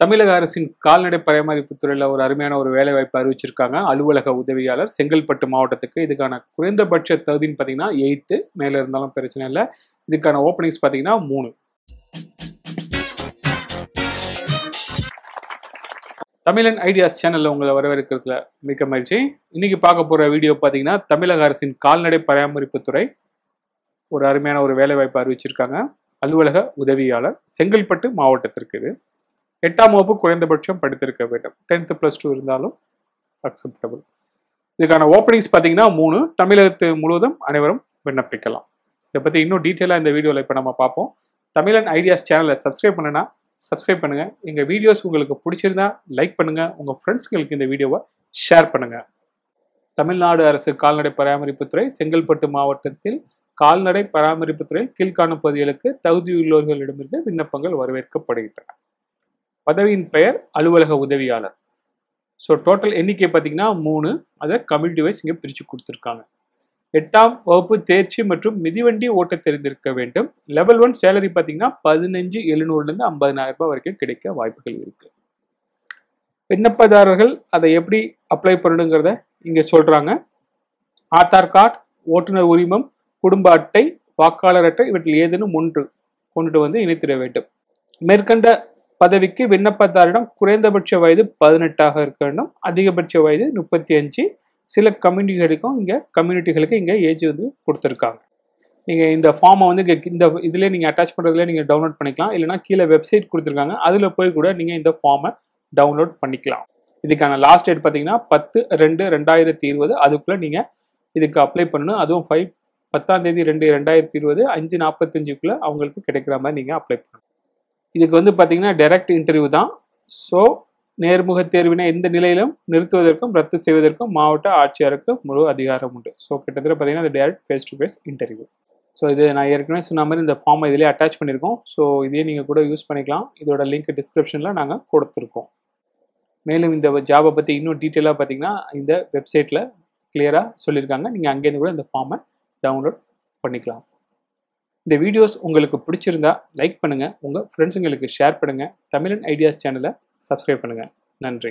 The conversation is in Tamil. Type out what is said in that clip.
தமிழக அரசின் கால்நடை பராமரிப்பு துறையில் ஒரு அருமையான ஒரு வேலை வாய்ப்பு அறிவிச்சிருக்காங்க அலுவலக உதவியாளர் செங்கல்பட்டு மாவட்டத்துக்கு இதுக்கான குறைந்தபட்ச தகுதின்னு பார்த்தீங்கன்னா எயித்து மேலே இருந்தாலும் பிரச்சனை இல்லை இதுக்கான ஓப்பனிங்ஸ் பார்த்தீங்கன்னா மூணு தமிழன் ஐடியாஸ் சேனலில் உங்களை வரவேற்கிறதுல மிக்க மகிழ்ச்சி இன்னைக்கு பார்க்க போகிற வீடியோ பார்த்தீங்கன்னா தமிழக அரசின் கால்நடை பராமரிப்பு துறை ஒரு அருமையான ஒரு வேலை வாய்ப்பு அறிவிச்சிருக்காங்க அலுவலக உதவியாளர் செங்கல்பட்டு மாவட்டத்திற்கு இது எட்டாம் வகுப்பு குறைந்தபட்சம் படித்திருக்க வேண்டும் டென்த்து ப்ளஸ் டூ இருந்தாலும் அக்செப்டபிள் இதுக்கான ஓப்பனிங்ஸ் பார்த்தீங்கன்னா மூணு தமிழகத்து முழுவதும் அனைவரும் விண்ணப்பிக்கலாம் இதை பற்றி இன்னும் டீட்டெயிலாக இந்த வீடியோவில் இப்போ நம்ம பார்ப்போம் தமிழன் ஐடியாஸ் சேனலை சப்ஸ்கிரைப் பண்ணுனா சப்ஸ்கிரைப் பண்ணுங்கள் எங்கள் வீடியோஸ் உங்களுக்கு பிடிச்சிருந்தா லைக் பண்ணுங்கள் உங்கள் ஃப்ரெண்ட்ஸ்களுக்கு இந்த வீடியோவை ஷேர் பண்ணுங்கள் தமிழ்நாடு அரசு கால்நடை பராமரிப்புத்துறை செங்கல்பட்டு மாவட்டத்தில் கால்நடை பராமரிப்புத்துறையில் கீழ்காணும் பகுதிகளுக்கு தகுதியுள்ளவர்களிடமிருந்து விண்ணப்பங்கள் வரவேற்கப்படுகின்றன பதவியின் பெயர் அலுவலக உதவியாளர் ஸோ டோட்டல் எண்ணிக்கை பார்த்தீங்கன்னா மூணு அதை கம்யூனிட்டி வைஸ் இங்கே பிரித்து கொடுத்துருக்காங்க எட்டாம் வகுப்பு தேர்ச்சி மற்றும் மிதிவண்டி ஓட்ட தெரிந்திருக்க வேண்டும் லெவல் ஒன் சேலரி பார்த்தீங்கன்னா பதினஞ்சு எழுநூறுலேருந்து ஐம்பதனாயிரம் ரூபாய் வரைக்கும் கிடைக்க வாய்ப்புகள் இருக்கு விண்ணப்பதாரர்கள் அதை எப்படி அப்ளை பண்ணணுங்கிறத இங்கே சொல்கிறாங்க ஆதார் கார்டு ஓட்டுநர் உரிமம் குடும்ப அட்டை வாக்காளர் அட்டை இவற்றில் ஏதேனும் ஒன்று கொண்டுட்டு வந்து இணைத்திட வேண்டும் மேற்கண்ட பதவிக்கு விண்ணப்பதாரிடம் குறைந்தபட்ச வயது பதினெட்டாக இருக்க வேண்டும் அதிகபட்ச வயது முப்பத்தி அஞ்சு சில கம்யூனிட்டிகளுக்கும் இங்கே கம்யூனிட்டிகளுக்கு இங்கே ஏஜ் வந்து கொடுத்துருக்காங்க நீங்கள் இந்த ஃபார்மை வந்து இங்கே இந்த இதிலே நீங்கள் அட்டாச் பண்ணுறதுல நீங்கள் டவுன்லோட் பண்ணிக்கலாம் இல்லைனா கீழே வெப்சைட் கொடுத்துருக்காங்க அதில் போய் கூட நீங்கள் இந்த ஃபார்மை டவுன்லோட் பண்ணிக்கலாம் இதுக்கான லாஸ்ட் டேட் பார்த்தீங்கன்னா பத்து ரெண்டு ரெண்டாயிரத்தி இருபது அதுக்குள்ளே நீங்கள் இதுக்கு அப்ளை பண்ணணும் அதுவும் ஃபைவ் பத்தாம் தேதி ரெண்டு ரெண்டாயிரத்தி இருபது அஞ்சு நாற்பத்தஞ்சுக்குள்ளே அவங்களுக்கு கிடைக்கிற மாதிரி நீங்கள் அப்ளை பண்ணணும் இதுக்கு வந்து பார்த்தீங்கன்னா டைரக்ட் இன்டர்வியூ தான் ஸோ நேர்முக தேர்வினை எந்த நிலையிலும் நிறுத்துவதற்கும் ரத்து செய்வதற்கும் மாவட்ட ஆட்சியருக்கு முழு அதிகாரம் உண்டு ஸோ கிட்டத்தட்ட பார்த்தீங்கன்னா இது direct face to face interview so இது நான் ஏற்கனவே சொன்ன மாதிரி இந்த ஃபார்மை இதிலே அட்டாச் பண்ணியிருக்கோம் ஸோ இதே நீங்கள் கூட யூஸ் பண்ணிக்கலாம் இதோட லிங்க் டிஸ்கிரிப்ஷனில் நாங்கள் கொடுத்துருக்கோம் மேலும் இந்த ஜாபை பற்றி இன்னும் டீட்டெயிலாக பார்த்தீங்கன்னா இந்த வெப்சைட்டில் கிளியராக சொல்லியிருக்காங்க நீங்கள் அங்கேருந்து கூட இந்த ஃபார்மை டவுன்லோட் பண்ணிக்கலாம் இந்த வீடியோஸ் உங்களுக்கு பிடிச்சிருந்தா லைக் பண்ணுங்கள் உங்கள் ஃப்ரெண்ட்ஸுங்களுக்கு ஷேர் பண்ணுங்கள் தமிழன் ஐடியாஸ் சேனலை சப்ஸ்கிரைப் பண்ணுங்கள் நன்றி